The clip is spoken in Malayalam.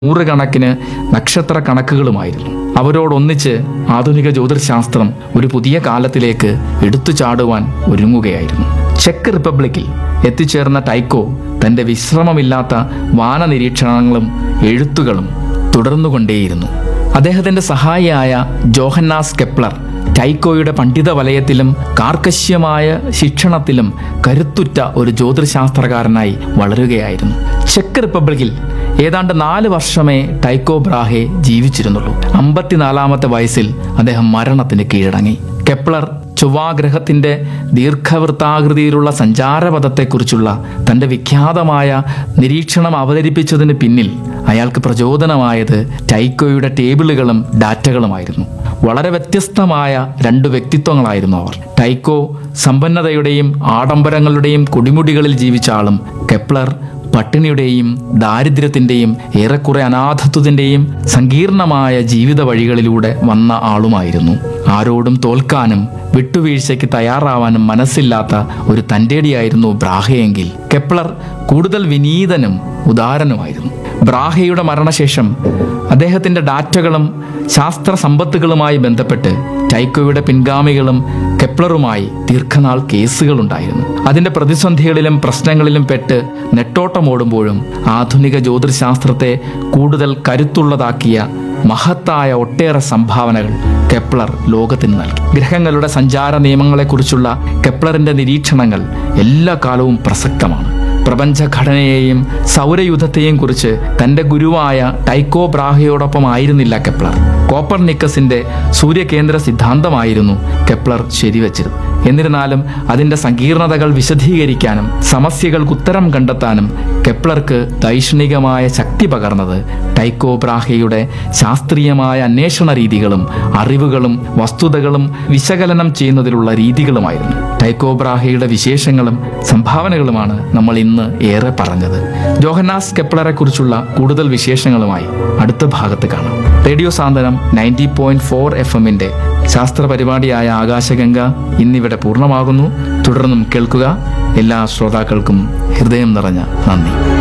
നൂറുകണക്കിന് നക്ഷത്ര കണക്കുകളുമായിരുന്നു അവരോടൊന്നിച്ച് ആധുനിക ജ്യോതിശാസ്ത്രം ഒരു പുതിയ കാലത്തിലേക്ക് എടുത്തു ചാടുവാൻ ഒരുങ്ങുകയായിരുന്നു ചെക്ക് റിപ്പബ്ലിക്കിൽ എത്തിച്ചേർന്ന ടൈക്കോ തന്റെ വിശ്രമമില്ലാത്ത വാന നിരീക്ഷണങ്ങളും എഴുത്തുകളും തുടർന്നുകൊണ്ടേയിരുന്നു അദ്ദേഹത്തിന്റെ സഹായിയായ ജോഹന്നാസ് കെപ്ലർ ടൈക്കോയുടെ പണ്ഡിത വലയത്തിലും കാർക്കശ്യമായ ശിക്ഷണത്തിലും കരുത്തുറ്റ ഒരു ജ്യോതിശാസ്ത്രകാരനായി വളരുകയായിരുന്നു ചെക്ക് റിപ്പബ്ലിക്കിൽ ഏതാണ്ട് നാല് വർഷമേ ടൈക്കോ ബ്രാഹെ ജീവിച്ചിരുന്നുള്ളൂ അമ്പത്തിനാലാമത്തെ വയസ്സിൽ അദ്ദേഹം മരണത്തിന് കീഴടങ്ങി കെപ്ലർ ചൊവ്വാഗ്രഹത്തിന്റെ ദീർഘവൃത്താകൃതിയിലുള്ള സഞ്ചാരപഥത്തെക്കുറിച്ചുള്ള തന്റെ വിഖ്യാതമായ നിരീക്ഷണം അവതരിപ്പിച്ചതിന് പിന്നിൽ അയാൾക്ക് പ്രചോദനമായത് ടൈക്കോയുടെ ടേബിളുകളും ഡാറ്റകളുമായിരുന്നു വളരെ വ്യത്യസ്തമായ രണ്ട് വ്യക്തിത്വങ്ങളായിരുന്നു അവർ ടൈക്കോ സമ്പന്നതയുടെയും ആഡംബരങ്ങളുടെയും കൊടിമുടികളിൽ ജീവിച്ച ആളും കെപ്ലർ പട്ടിണിയുടെയും ദാരിദ്ര്യത്തിന്റെയും ഏറെക്കുറെ അനാഥത്വത്തിന്റെയും സങ്കീർണമായ ജീവിത വഴികളിലൂടെ വന്ന ആളുമായിരുന്നു ആരോടും തോൽക്കാനും വിട്ടുവീഴ്ചയ്ക്ക് തയ്യാറാവാനും മനസ്സില്ലാത്ത ഒരു തന്റേടിയായിരുന്നു ബ്രാഹയെങ്കിൽ കെപ്ലർ കൂടുതൽ വിനീതനും ഉദാരനുമായിരുന്നു ബ്രാഹയുടെ മരണശേഷം അദ്ദേഹത്തിന്റെ ഡാറ്റകളും ശാസ്ത്ര സമ്പത്തുകളുമായി ബന്ധപ്പെട്ട് ടൈക്കോയുടെ പിൻഗാമികളും കെപ്ലറുമായി ദീർഘനാൾ കേസുകളുണ്ടായിരുന്നു അതിന്റെ പ്രതിസന്ധികളിലും പ്രശ്നങ്ങളിലും പെട്ട് നെട്ടോട്ടമോടുമ്പോഴും ആധുനിക ജ്യോതിശാസ്ത്രത്തെ കൂടുതൽ കരുത്തുള്ളതാക്കിയ മഹത്തായ ഒട്ടേറെ സംഭാവനകൾ കെപ്ലർ ലോകത്തിന് നൽകി ഗ്രഹങ്ങളുടെ സഞ്ചാര നിയമങ്ങളെക്കുറിച്ചുള്ള കെപ്ലറിന്റെ നിരീക്ഷണങ്ങൾ എല്ലാ കാലവും പ്രസക്തമാണ് പ്രപഞ്ചഘടനയെയും സൗരയുധത്തെയും കുറിച്ച് തന്റെ ഗുരുവായ ടൈക്കോ ബ്രാഹയോടൊപ്പം ആയിരുന്നില്ല കെപ്ലർ കോപ്പർനിക്കസിന്റെ സൂര്യകേന്ദ്ര സിദ്ധാന്തമായിരുന്നു കെപ്ലർ ശരിവച്ചത് എന്നിരുന്നാലും അതിന്റെ സങ്കീർണതകൾ വിശദീകരിക്കാനും സമസ്യകൾക്ക് ഉത്തരം കണ്ടെത്താനും കെപ്ലർക്ക് ദൈക്ഷണികമായ ശക്തി പകർന്നത് ടൈക്കോ ബ്രാഹയുടെ ശാസ്ത്രീയമായ അന്വേഷണ രീതികളും അറിവുകളും വസ്തുതകളും വിശകലനം ചെയ്യുന്നതിലുള്ള രീതികളുമായിരുന്നു ടൈക്കോ ബ്രാഹയുടെ വിശേഷങ്ങളും സംഭാവനകളുമാണ് നമ്മൾ ഇന്ന് ഏറെ പറഞ്ഞത് ജോഹന്നാസ് കെപ്ലറെ കുറിച്ചുള്ള കൂടുതൽ വിശേഷങ്ങളുമായി അടുത്ത ഭാഗത്ത് കാണാം radio Santhwanam ninety point four F എമ്മിന്റെ ശാസ്ത്ര പരിപാടിയായ ആകാശഗംഗ ഇന്നിവിടെ പൂർണ്ണമാകുന്നു തുടർന്നും കേൾക്കുക എല്ലാ ശ്രോതാക്കൾക്കും ഹൃദയം നിറഞ്ഞ നന്ദി